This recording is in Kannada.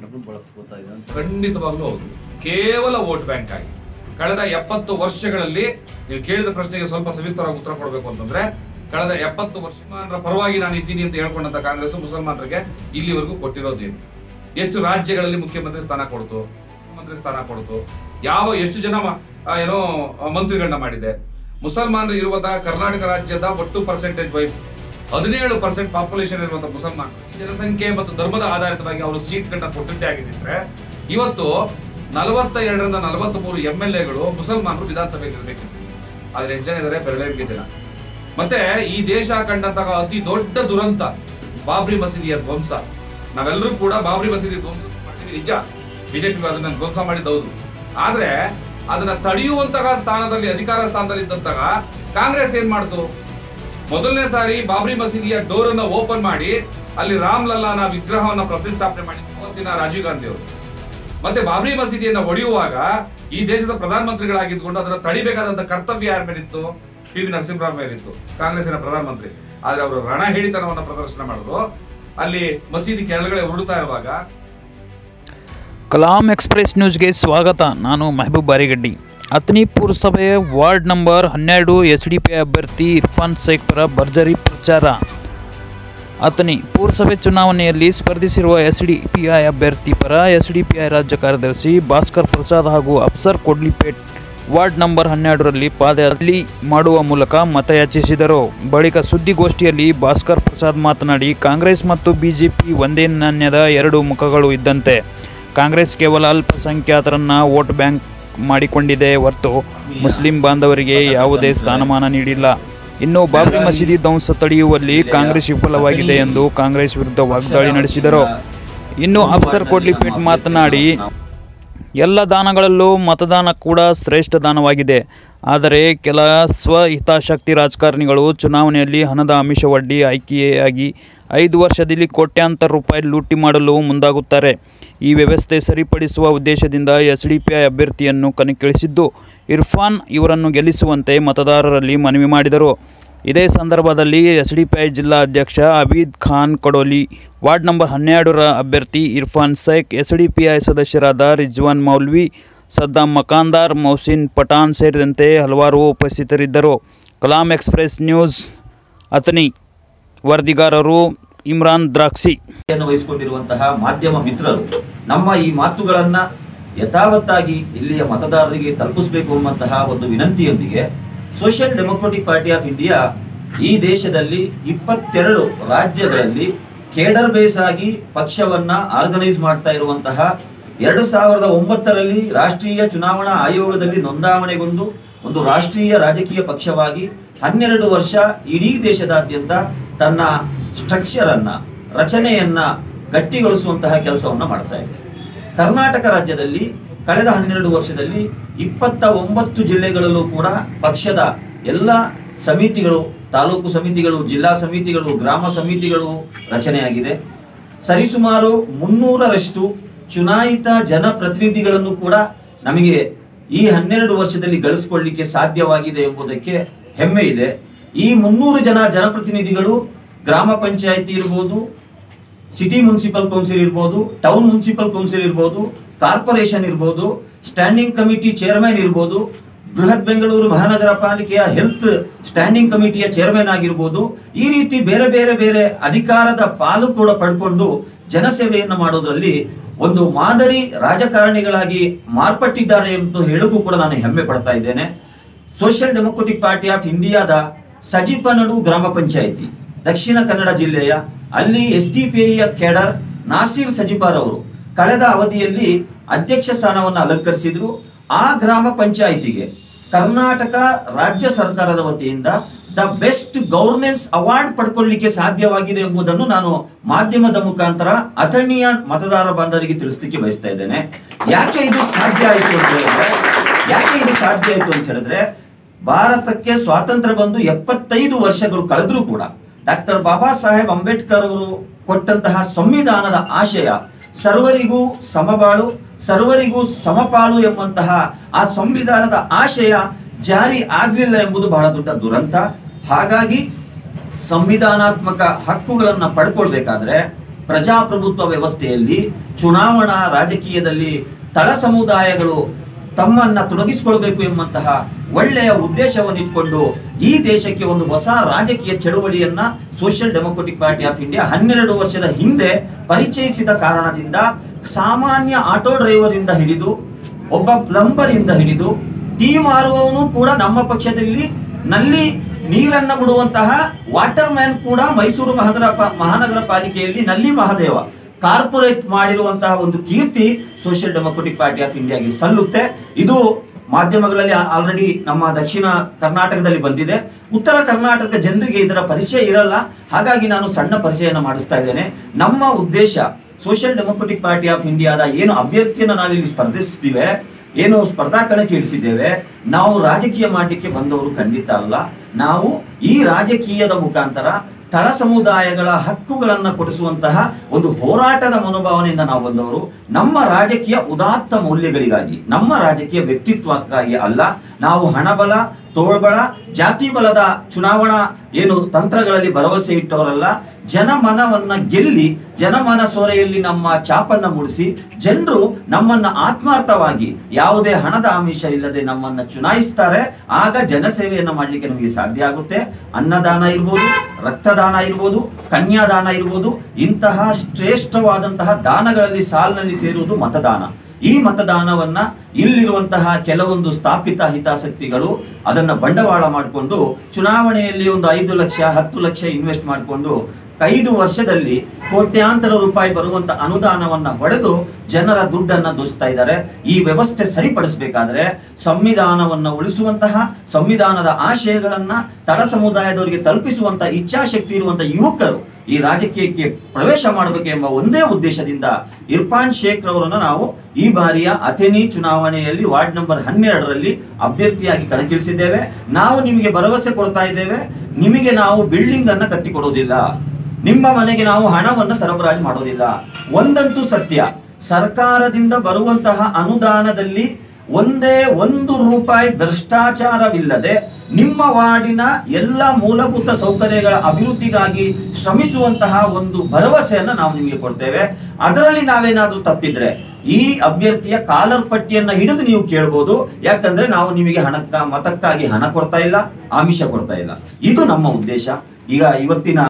ಅವ್ರನ್ನೂ ಬಳಸ್ಕೋತಾ ಇದೆ ಅಂತ ಖಂಡಿತವಾಗ್ಲೂ ಹೌದು ಕೇವಲ ವೋಟ್ ಬ್ಯಾಂಕ್ ಆಗಿ ಕಳೆದ ಎಪ್ಪತ್ತು ವರ್ಷಗಳಲ್ಲಿ ನೀವು ಕೇಳಿದ ಪ್ರಶ್ನೆಗೆ ಸ್ವಲ್ಪ ಸವಿಸ್ತರವಾಗಿ ಉತ್ತರ ಕೊಡಬೇಕು ಅಂತಂದ್ರೆ ಕಳೆದ ಎಪ್ಪತ್ತು ವರ್ಷ ಮುಸಲ್ಮಾನರ ಪರವಾಗಿ ನಾನು ಇದ್ದೀನಿ ಅಂತ ಹೇಳ್ಕೊಂಡಂತ ಕಾಂಗ್ರೆಸ್ ಮುಸಲ್ಮಾನರಿಗೆ ಇಲ್ಲಿವರೆಗೂ ಕೊಟ್ಟಿರೋದೇನು ಎಷ್ಟು ರಾಜ್ಯಗಳಲ್ಲಿ ಮುಖ್ಯಮಂತ್ರಿ ಸ್ಥಾನ ಕೊಡ್ತು ಮುಖ್ಯಮಂತ್ರಿ ಸ್ಥಾನ ಕೊಡ್ತು ಯಾವ ಎಷ್ಟು ಜನ ಮ- ಆ, ಏನೋ ಆ, ಮಂತ್ರಿಗಳನ್ನ ಮಾಡಿದೆ ಮುಸಲ್ಮಾನರು ಇರುವಂತಹ ಕರ್ನಾಟಕ ರಾಜ್ಯದ ಒಟ್ಟು ಪರ್ಸೆಂಟೇಜ್ ವೈಸ್ ಹದಿನೇಳು ಪರ್ಸೆಂಟ್ ಪಾಪ್ಯುಲೇಷನ್ ಇರುವಂತಹ ಮುಸಲ್ಮಾನ್ ಜನಸಂಖ್ಯೆ ಮತ್ತು ಧರ್ಮದ ಆಧಾರಿತವಾಗಿ ಅವರು ಸೀಟ್ಗಳನ್ನ ಕೊಟ್ಟಿದ್ದೇ ಆಗಿದ್ದಿದ್ರೆ ಇವತ್ತು ನಲವತ್ತ ಎರಡರಿಂದ ನಲವತ್ತ್ ಮೂರು ಎಂ ಎಲ್ ಎಗಳು ಮುಸಲ್ಮಾನರು ವಿಧಾನಸಭೆಗೆ ಇರಬೇಕಿತ್ತು ಆದ್ರೆ ಎಷ್ಟು ಜನ ಇದ್ದಾರೆ ಬೆರಳೆಣಿಕೆ ಜನ ಮತ್ತೆ ಈ ದೇಶ ಕಂಡಂತಹ ಅತಿ ದೊಡ್ಡ ದುರಂತ ಬಾಬ್ರಿ ಮಸೀದಿಯ ಧ್ವಂಸ ನಾವೆಲ್ಲರೂ ಕೂಡ ಬಾಬ್ರಿ ಮಸೀದಿ ಧ್ವಂಸ ಮಾಡ್ತೀವಿ ನಿಜ ಬಿಜೆಪಿ ಅದನ್ನ ಧ್ವಂಸ ಮಾಡಿದ್ದು ಹೌದು ಆದ್ರೆ ಅದನ್ನ ತಡೆಯುವಂತಹ ಸ್ಥಾನದಲ್ಲಿ ಅಧಿಕಾರ ಸ್ಥಾನದಲ್ಲಿ ಇದ್ದಂತಹ ಕಾಂಗ್ರೆಸ್ ಏನ್ ಮಾಡ್ತು ಮೊದಲನೇ ಸಾರಿ ಬಾಬ್ರಿ ಮಸೀದಿಯ ಡೋರ್ ಅನ್ನ ಓಪನ್ ಮಾಡಿ ಅಲ್ಲಿ ರಾಮ್ ಲಲ್ಲಾನ ವಿಗ್ರಹವನ್ನ ಪ್ರತಿಷ್ಠಾಪನೆ ಮಾಡಿ ಅವತ್ತಿನ ರಾಜೀವ್ ಗಾಂಧಿ ಅವರು ಮತ್ತೆ ಬಾಬ್ರಿ ಮಸೀದಿಯನ್ನ ಒಡೆಯುವಾಗ ಈ ದೇಶದ ಪ್ರಧಾನಮಂತ್ರಿಗಳಾಗಿದ್ದುಕೊಂಡು ಅದನ್ನ ತಡಿಬೇಕಾದಂತ ಕರ್ತವ್ಯ ಯಾರ ಮೇಲಿತ್ತು ಪಿ ವಿ ನರಸಿಂಹರಾವ್ ಮೇಲಿತ್ತು ಕಾಂಗ್ರೆಸ್ಸಿನ ಪ್ರಧಾನಮಂತ್ರಿ ಆದ್ರೆ ಅವರು ರಣ ಹೇಳಿತನವನ್ನ ಪ್ರದರ್ಶನ ಮಾಡಿದ್ರು ಅಲ್ಲಿ ಮಸೀದಿ ಕೆಳಗಡೆ ಉರುಳುತ್ತಾ ಇರುವಾಗ ಕಲಾಂ ಎಕ್ಸ್ಪ್ರೆಸ್ ನ್ಯೂಸ್ಗೆ ಸ್ವಾಗತ ನಾನು ಮೆಹಬೂಬ್ ಬಾರಿಗಡ್ಡಿ ಅತ್ನಿ ಪುರಸಭೆ ವಾರ್ಡ್ ನಂಬರ್ ಹನ್ನೆರಡು ಎಚ್ ಡಿ ಪಿ ಅಭ್ಯರ್ಥಿ ಇರ್ಫಾನ್ ಶೇಖ್ ಪರ ಭರ್ಜರಿ ಪ್ರಚಾರ ಅತನಿ ಪುರಸಭೆ ಚುನಾವಣೆಯಲ್ಲಿ ಸ್ಪರ್ಧಿಸಿರುವ ಎಸ್ ಡಿ ಪಿ ಐ ಅಭ್ಯರ್ಥಿ ಪರ ಎಸ್ ಡಿ ಪಿ ಐ ರಾಜ್ಯ ಕಾರ್ಯದರ್ಶಿ ಭಾಸ್ಕರ್ ಪ್ರಸಾದ್ ಹಾಗೂ ಅಫ್ಸರ್ ಕೊಡ್ಲಿಪೇಟ್ ವಾರ್ಡ್ ನಂಬರ್ ಹನ್ನೆರಡರಲ್ಲಿ ಪಾದಯಾತ್ರೆ ಮಾಡುವ ಮೂಲಕ ಮತಯಾಚಿಸಿದರು ಬಳಿಕ ಸುದ್ದಿಗೋಷ್ಠಿಯಲ್ಲಿ ಭಾಸ್ಕರ್ ಪ್ರಸಾದ್ ಮಾತನಾಡಿ ಕಾಂಗ್ರೆಸ್ ಮತ್ತು ಬಿಜೆಪಿ ಒಂದೇ ನಾಣ್ಯದ ಎರಡು ಮುಖಗಳು ಇದ್ದಂತೆ ಕಾಂಗ್ರೆಸ್ ಕೇವಲ ಅಲ್ಪಸಂಖ್ಯಾತರನ್ನ ವೋಟ್ ಬ್ಯಾಂಕ್ ಮಾಡಿಕೊಂಡಿದೆ ಹೊರತು ಮುಸ್ಲಿಂ ಬಾಂಧವರಿಗೆ ಯಾವುದೇ ಸ್ಥಾನಮಾನ ನೀಡಿಲ್ಲ ಇನ್ನು ಬಾಬ್ರಿ ಮಸೀದಿ ಧ್ವಂಸ ತಡೆಯುವಲ್ಲಿ ಕಾಂಗ್ರೆಸ್ ವಿಫಲವಾಗಿದೆ ಎಂದು ಕಾಂಗ್ರೆಸ್ ವಿರುದ್ಧ ವಾಗ್ದಾಳಿ ನಡೆಸಿದರು ಇನ್ನು ಅಫ್ಸರ್ ಕೊಡ್ಲಿಪೇಟ್ ಮಾತನಾಡಿ ಎಲ್ಲ ದಾನಗಳಲ್ಲೂ ಮತದಾನ ಕೂಡ ಶ್ರೇಷ್ಠ ದಾನವಾಗಿದೆ ಆದರೆ ಕೆಲ ಸ್ವಹಿತಾಸಕ್ತಿ ರಾಜಕಾರಣಿಗಳು ಚುನಾವಣೆಯಲ್ಲಿ ಹಣದ ಆಮಿಷವಡ್ಡಿ ಆಯ್ಕೆಯಾಗಿ ಐದು ವರ್ಷದಲ್ಲಿ ಕೋಟ್ಯಾಂತರ ರೂಪಾಯಿ ಲೂಟಿ ಮಾಡಲು ಮುಂದಾಗುತ್ತಾರೆ ಈ ವ್ಯವಸ್ಥೆ ಸರಿಪಡಿಸುವ ಉದ್ದೇಶದಿಂದ ಎಸ್ ಡಿ ಪಿ ಐ ಅಭ್ಯರ್ಥಿಯನ್ನು ಕಣಕ್ಕಿಳಿಸಿದ್ದು ಇರ್ಫಾನ್ ಇವರನ್ನು ಗೆಲ್ಲಿಸುವಂತೆ ಮತದಾರರಲ್ಲಿ ಮನವಿ ಮಾಡಿದರು ಇದೇ ಸಂದರ್ಭದಲ್ಲಿ ಎಸ್ ಡಿ ಪಿ ಐ ಜಿಲ್ಲಾ ಅಧ್ಯಕ್ಷ ಅಬೀದ್ ಖಾನ್ ಕಡೋಲಿ ವಾರ್ಡ್ ನಂಬರ್ ಹನ್ನೆರಡರ ಅಭ್ಯರ್ಥಿ Irfan Sheikh S D P I ಸದಸ್ಯರಾದ ರಿಜ್ವಾನ್ ಮೌಲ್ವಿ ಸದ್ದಾಂ ಮಕಾಂದಾರ್ ಮೌಸಿನ್ ಪಠಾಣ್ ಸೇರಿದಂತೆ ಹಲವಾರು ಉಪಸ್ಥಿತರಿದ್ದರು ಕಲಾಂ ಎಕ್ಸ್ಪ್ರೆಸ್ ನ್ಯೂಸ್ ಅತನಿ ವರದಿಗಾರರು ಇಮ್ರಾನ್ ದ್ರಾಕ್ಷಿ ಯನ್ನು ವಹಿಸಿಕೊಂಡಿರುವಂತಹ ಮಾಧ್ಯಮ ಮಿತ್ರರು ನಮ್ಮ ಈ ಮಾತುಗಳನ್ನ ಯಥಾವತ್ತಾಗಿ ಇಲ್ಲಿಯ ಮತದಾರರಿಗೆ ತಲುಪಿಸಬೇಕು ಎಂಬಂತಹ ಒಂದು ವಿನಂತಿಯೊಂದಿಗೆ social democratic party of India ಈ ದೇಶದಲ್ಲಿ ಇಪ್ಪತ್ತೆರಡು ರಾಜ್ಯಗಳಲ್ಲಿ ಕೇಡರ್ ಬೇಸ್ ಆಗಿ ಪಕ್ಷವನ್ನ ಆರ್ಗನೈಸ್ ಮಾಡ್ತಾ ಇರುವಂತಹ ಎರಡು ಸಾವಿರದ ಒಂಬತ್ತರಲ್ಲಿ ರಾಷ್ಟ್ರೀಯ ಚುನಾವಣಾ ಆಯೋಗದಲ್ಲಿ ನೋಂದಾವಣೆಗೊಂಡು ಒಂದು ರಾಷ್ಟ್ರೀಯ ರಾಜಕೀಯ ಪಕ್ಷವಾಗಿ ಹನ್ನೆರಡು ವರ್ಷ ಇಡೀ ದೇಶದಾದ್ಯಂತ ತನ್ನ ಸ್ಟ್ರಕ್ಚರ್ ಅನ್ನ ರಚನೆಯನ್ನ ಗಟ್ಟಿಗೊಳಿಸುವಂತಹ ಕೆಲಸವನ್ನ ಮಾಡ್ತಾ ಇದೆ ಕರ್ನಾಟಕ ರಾಜ್ಯದಲ್ಲಿ ಕಳೆದ ಹನ್ನೆರಡು ವರ್ಷದಲ್ಲಿ ಇಪ್ಪತ್ತ ಒಂಬತ್ತು ಜಿಲ್ಲೆಗಳಲ್ಲೂ ಕೂಡ ಪಕ್ಷದ ಎಲ್ಲ ಸಮಿತಿಗಳು ತಾಲೂಕು ಸಮಿತಿಗಳು ಜಿಲ್ಲಾ ಸಮಿತಿಗಳು ಗ್ರಾಮ ಸಮಿತಿಗಳು ರಚನೆಯಾಗಿದೆ ಸರಿಸುಮಾರು ಮುನ್ನೂರರಷ್ಟು ಚುನಾಯಿತ ಜನಪ್ರತಿನಿಧಿಗಳನ್ನು ಕೂಡ ನಮಗೆ ಈ ಹನ್ನೆರಡು ವರ್ಷದಲ್ಲಿ ಗಳಿಸಿಕೊಳ್ಳಿಕ್ಕೆ ಸಾಧ್ಯವಾಗಿದೆ ಎಂಬುದಕ್ಕೆ ಹೆಮ್ಮೆ ಇದೆ ಈ ಮುನ್ನೂರು ಜನ ಜನಪ್ರತಿನಿಧಿಗಳು ಗ್ರಾಮ ಪಂಚಾಯಿತಿ ಇರ್ಬೋದು ಸಿಟಿ ಮುನ್ಸಿಪಲ್ ಕೌನ್ಸಿಲ್ ಇರ್ಬೋದು ಟೌನ್ ಮುನ್ಸಿಪಲ್ ಕೌನ್ಸಿಲ್ ಇರ್ಬೋದು ಕಾರ್ಪೊರೇಷನ್ ಇರ್ಬೋದು ಸ್ಟ್ಯಾಂಡಿಂಗ್ ಕಮಿಟಿ ಚೇರ್ಮನ್ ಇರ್ಬೋದು ಬೃಹತ್ ಬೆಂಗಳೂರು ಮಹಾನಗರ ಪಾಲಿಕೆಯ ಹೆಲ್ತ್ ಸ್ಟ್ಯಾಂಡಿಂಗ್ ಕಮಿಟಿಯ ಚೇರ್ಮನ್ ಆಗಿರ್ಬೋದು ಈ ರೀತಿ ಬೇರೆ ಬೇರೆ ಬೇರೆ ಅಧಿಕಾರದ ಪಾಲು ಕೂಡ ಪಡ್ಕೊಂಡು ಜನಸೇವೆಯನ್ನು ಮಾಡೋದ್ರಲ್ಲಿ ಒಂದು ಮಾದರಿ ರಾಜಕಾರಣಿಗಳಾಗಿ ಮಾರ್ಪಟ್ಟಿದ್ದಾರೆ ಎಂದು ಹೇಳಕ್ಕೂ ಕೂಡ ನಾನು ಹೆಮ್ಮೆ ಪಡ್ತಾ ಇದ್ದೇನೆ ಸೋಷಿಯಲ್ ಡೆಮೊಕ್ರೆಟಿಕ್ ಪಾರ್ಟಿ ಆಫ್ ಇಂಡಿಯಾದ ಸಜಿಪನಡು ಗ್ರಾಮ ಪಂಚಾಯಿತಿ ದಕ್ಷಿಣ ಕನ್ನಡ ಜಿಲ್ಲೆಯ ಅಲ್ಲಿ ಎಸ್ ಡಿ ಪಿ ಐಯ ಕೇಡರ್ ನಾಸೀರ್ ಸಜಿಪಾರ್ ಅವರು ಕಳೆದ ಅವಧಿಯಲ್ಲಿ ಅಧ್ಯಕ್ಷ ಸ್ಥಾನವನ್ನು ಅಲಂಕರಿಸಿದ್ರು ಆ ಗ್ರಾಮ ಪಂಚಾಯಿತಿಗೆ ಕರ್ನಾಟಕ ರಾಜ್ಯ ಸರ್ಕಾರದ ವತಿಯಿಂದ ದ ಬೆಸ್ಟ್ ಗವರ್ನೆನ್ಸ್ ಅವಾರ್ಡ್ ಪಡ್ಕೊಳ್ಳಿಕ್ಕೆ ಸಾಧ್ಯವಾಗಿದೆ ಎಂಬುದನ್ನು ನಾನು ಮಾಧ್ಯಮದ ಮುಖಾಂತರ ಅಥಣಿಯ ಮತದಾರ ಬಾಂಧವರಿಗೆ ತಿಳಿಸ್ಲಿಕ್ಕೆ ಬಯಸ್ತಾ ಇದ್ದೇನೆ ಯಾಕೆ ಇದು ಸಾಧ್ಯ ಆಯಿತು ಅಂತ ಹೇಳಿದ್ರೆ ಯಾಕೆ ಇದು ಸಾಧ್ಯ ಆಯಿತು ಅಂತ ಹೇಳಿದ್ರೆ ಭಾರತಕ್ಕೆ ಸ್ವಾತಂತ್ರ್ಯ ಬಂದು ಎಪ್ಪತ್ತೈದು ವರ್ಷಗಳು ಕಳೆದ್ರೂ ಕೂಡ ಡಾಕ್ಟರ್ ಬಾಬಾ ಸಾಹೇಬ್ ಅಂಬೇಡ್ಕರ್ ಅವರು ಕೊಟ್ಟಂತಹ ಸಂವಿಧಾನದ ಆಶಯ ಸರ್ವರಿಗೂ ಸಮಬಾಳು ಸರ್ವರಿಗೂ ಸಮಪಾಲು ಎಂಬಂತಹ ಆ ಸಂವಿಧಾನದ ಆಶಯ ಜಾರಿ ಆಗ್ಲಿಲ್ಲ ಎಂಬುದು ಬಹಳ ದೊಡ್ಡ ದುರಂತ ಹಾಗಾಗಿ ಸಂವಿಧಾನಾತ್ಮಕ ಹಕ್ಕುಗಳನ್ನ ಪಡ್ಕೊಳ್ಬೇಕಾದ್ರೆ ಪ್ರಜಾಪ್ರಭುತ್ವ ವ್ಯವಸ್ಥೆಯಲ್ಲಿ ಚುನಾವಣಾ ರಾಜಕೀಯದಲ್ಲಿ ತಳ ಸಮುದಾಯಗಳು ತಮ್ಮನ್ನ ತೊಡಗಿಸಿಕೊಳ್ಬೇಕು ಎಂಬಂತಹ ಒಳ್ಳೆಯ ಉದ್ದೇಶವನ್ನು ಇಟ್ಕೊಂಡು ಈ ದೇಶಕ್ಕೆ ಒಂದು ಹೊಸ ರಾಜಕೀಯ ಚಳುವಳಿಯನ್ನ social democratic party of India ಹನ್ನೆರಡು ವರ್ಷದ ಹಿಂದೆ ಪರಿಚಯಿಸಿದ ಕಾರಣದಿಂದ ಸಾಮಾನ್ಯ ಆಟೋ ಡ್ರೈವರ್ ಇಂದ ಹಿಡಿದು ಒಬ್ಬ ಪ್ಲಂಬರ್ ಇಂದ ಹಿಡಿದು ಟೀ ಮಾರುವವನು ಕೂಡ ನಮ್ಮ ಪಕ್ಷದಲ್ಲಿ ನಲ್ಲಿ ನೀರನ್ನ ಬಿಡುವಂತಹ ವಾಟರ್ ಮ್ಯಾನ್ ಕೂಡ ಮೈಸೂರು ಮಹಾನಗರ ಪ- ಮಹಾನಗರ ಪಾಲಿಕೆಯಲ್ಲಿ ನಲ್ಲಿ ಮಹಾದೇವ ಕಾರ್ಪೊರೇಟ್ ಮಾಡಿರುವಂತಹ ಒಂದು ಕೀರ್ತಿ ಸೋಷಿಯಲ್ ಡೆಮೊಕ್ರೆಟಿಕ್ ಪಾರ್ಟಿ ಆಫ್ ಇಂಡಿಯಾಗೆ ಸಲ್ಲುತ್ತೆ ಇದು ಮಾಧ್ಯಮಗಳಲ್ಲಿ ಆಲ್ರೆಡಿ ನಮ್ಮ ದಕ್ಷಿಣ ಕರ್ನಾಟಕದಲ್ಲಿ ಬಂದಿದೆ ಉತ್ತರ ಕರ್ನಾಟಕದ ಜನರಿಗೆ ಇದರ ಪರಿಚಯ ಇರಲ್ಲ ಹಾಗಾಗಿ ನಾನು ಸಣ್ಣ ಪರಿಚಯನ ಮಾಡಿಸ್ತಾ ಇದ್ದೇನೆ ನಮ್ಮ ಉದ್ದೇಶ ಸೋಷಿಯಲ್ ಡೆಮೊಕ್ರೆಟಿಕ್ ಪಾರ್ಟಿ ಆಫ್ ಇಂಡಿಯಾದ ಏನು ಅಭ್ಯರ್ಥಿಯನ್ನು ನಾವಿಲ್ಲಿ ಸ್ಪರ್ಧಿಸ್ತೀವಿ ಏನು ಸ್ಪರ್ಧಾ ಕಣಕ್ಕೆ ಇಳಿಸಿದ್ದೇವೆ ನಾವು ರಾಜಕೀಯ ಮಾಡಲಿಕ್ಕೆ ಬಂದವರು ಖಂಡಿತ ಅಲ್ಲ ನಾವು ಈ ರಾಜಕೀಯದ ಮುಖಾಂತರ ತಳ ಸಮುದಾಯಗಳ ಹಕ್ಕುಗಳನ್ನ ಕೊಡಿಸುವಂತಹ ಒಂದು ಹೋರಾಟದ ಮನೋಭಾವನೆಯಿಂದ ನಾವು ಬಂದವರು ನಮ್ಮ ರಾಜಕೀಯ ಉದಾತ್ತ ಮೌಲ್ಯಗಳಿಗಾಗಿ ನಮ್ಮ ರಾಜಕೀಯ ವ್ಯಕ್ತಿತ್ವಕ್ಕಾಗಿ ಅಲ್ಲ ನಾವು ಹಣಬಲ ತೋಳ್ಬಳ ಜಾತಿ ಬಲದ ಚುನಾವಣಾ ಏನು ತಂತ್ರಗಳಲ್ಲಿ ಭರವಸೆ ಇಟ್ಟವರಲ್ಲ ಜನಮನವನ್ನ ಗೆಲ್ಲಿ ಜನಮನ ಸೋರೆಯಲ್ಲಿ ನಮ್ಮ ಚಾಪನ್ನ ಮೂಡಿಸಿ ಜನರು ನಮ್ಮನ್ನ ಆತ್ಮಾರ್ಥವಾಗಿ ಯಾವುದೇ ಹಣದ ಆಮಿಷ ಇಲ್ಲದೆ ನಮ್ಮನ್ನ ಚುನಾಯಿಸ್ತಾರೆ ಆಗ ಜನಸೇವೆಯನ್ನ ಮಾಡ್ಲಿಕ್ಕೆ ನಮಗೆ ಸಾಧ್ಯ ಆಗುತ್ತೆ ಅನ್ನದಾನ ಇರ್ಬೋದು ರಕ್ತದಾನ ಇರ್ಬೋದು ಕನ್ಯಾದಾನ ಇರ್ಬೋದು ಇಂತಹ ಶ್ರೇಷ್ಠವಾದಂತಹ ದಾನಗಳಲ್ಲಿ ಸಾಲಿನಲ್ಲಿ ಸೇರುವುದು ಮತದಾನ ಈ ಮತದಾನವನ್ನ ಇಲ್ಲಿರುವಂತಹ ಕೆಲವೊಂದು ಸ್ಥಾಪಿತ ಹಿತಾಸಕ್ತಿಗಳು ಅದನ್ನ ಬಂಡವಾಳ ಮಾಡಿಕೊಂಡು ಚುನಾವಣೆಯಲ್ಲಿ ಒಂದು ಐದು ಲಕ್ಷ ಹತ್ತು ಲಕ್ಷ ಇನ್ವೆಸ್ಟ್ ಮಾಡಿಕೊಂಡು ಐದು ವರ್ಷದಲ್ಲಿ ಕೋಟ್ಯಾಂತರ ರೂಪಾಯಿ ಬರುವಂತ ಅನುದಾನವನ್ನ ಹೊಡೆದು ಜನರ ದುಡ್ಡನ್ನ ದೋಸ್ತಾ ಇದ್ದಾರೆ ಈ ವ್ಯವಸ್ಥೆ ಸರಿಪಡಿಸಬೇಕಾದ್ರೆ ಸಂವಿಧಾನವನ್ನ ಉಳಿಸುವಂತಹ ಸಂವಿಧಾನದ ಆಶಯಗಳನ್ನ ತಳ ಸಮುದಾಯದವರಿಗೆ ತಲುಪಿಸುವಂತ ಇಚ್ಛಾಶಕ್ತಿ ಇರುವಂತ ಯುವಕರು ಈ ರಾಜಕೀಯಕ್ಕೆ ಪ್ರವೇಶ ಮಾಡಬೇಕು ಎಂಬ ಒಂದೇ ಉದ್ದೇಶದಿಂದ ಇರ್ಫಾನ್ ಶೇಖ್ ರವರನ್ನ ನಾವು ಈ ಬಾರಿಯ ಅಥೆನಿ ಚುನಾವಣೆಯಲ್ಲಿ ವಾರ್ಡ್ ನಂಬರ್ ಹನ್ನೆರಡರಲ್ಲಿ ಅಭ್ಯರ್ಥಿಯಾಗಿ ಕಣಕ್ಕಿಳಿಸಿದ್ದೇವೆ ನಾವು ನಿಮಗೆ ಭರವಸೆ ಕೊಡ್ತಾ ಇದ್ದೇವೆ ನಿಮಗೆ ನಾವು ಬಿಲ್ಡಿಂಗ್ ಅನ್ನ ಕಟ್ಟಿಕೊಡೋದಿಲ್ಲ ನಿಮ್ಮ ಮನೆಗೆ ನಾವು ಹಣವನ್ನು ಸರಬರಾಜು ಮಾಡೋದಿಲ್ಲ ಒಂದಂತೂ ಸತ್ಯ ಸರ್ಕಾರದಿಂದ ಬರುವಂತಹ ಅನುದಾನದಲ್ಲಿ ಒಂದೇ ಒಂದು ರೂಪಾಯಿ ಭ್ರಷ್ಟಾಚಾರವಿಲ್ಲದೆ ನಿಮ್ಮ ವಾರ್ಡಿನ ಎಲ್ಲ ಮೂಲಭೂತ ಸೌಕರ್ಯಗಳ ಅಭಿವೃದ್ಧಿಗಾಗಿ ಶ್ರಮಿಸುವಂತಹ ಒಂದು ಭರವಸೆಯನ್ನ ನಾವು ನಿಮಗೆ ಕೊಡ್ತೇವೆ ಅದರಲ್ಲಿ ನಾವೇನಾದ್ರೂ ತಪ್ಪಿದ್ರೆ ಈ ಅಭ್ಯರ್ಥಿಯ ಕಾಲರ್ ಪಟ್ಟಿಯನ್ನ ಹಿಡಿದು ನೀವು ಕೇಳ್ಬೋದು ಯಾಕಂದ್ರೆ ನಾವು ನಿಮಗೆ ಹಣಕ್ಕ ಮತಕ್ಕಾಗಿ ಹಣ ಕೊಡ್ತಾ ಇಲ್ಲ ಆಮಿಷ ಕೊಡ್ತಾ ಇಲ್ಲ ಇದು ನಮ್ಮ ಉದ್ದೇಶ ಈಗ ಇವತ್ತಿನ